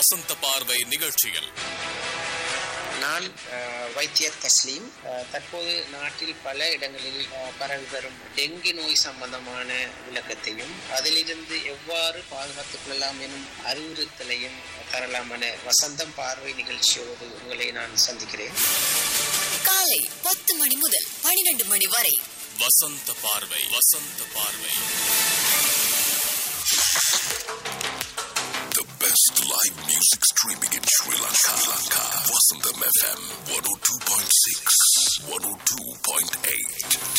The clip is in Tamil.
வசந்த பார்வை நிகழ்ச்சியில் நான் அஹ், வைத்தியர் தஸ்லீம் அஹ், தற்போது நாட்டில் பல இடங்களில் அஹ், பரவி வரும் டெங்கி நோய் சம்பந்தமான விளக்கத்தையும் அதிலிருந்து எவ்வாறு பாதுகாத்துக் கொள்ளலாம் எனும் அறிவுறுத்தலையும் தரலாம் என வசந்தம் பார்வை நிகழ்ச்சியோடு உங்களை நான் சந்திக்கிறேன் காலை பத்து மணி முதல் பனிரெண்டு மணி வரை வசந்த பார்வை வசந்த பார்வை The best live music streaming in Sri Lanka. Sri Lanka. Vasantham FM 102.6, 102.8.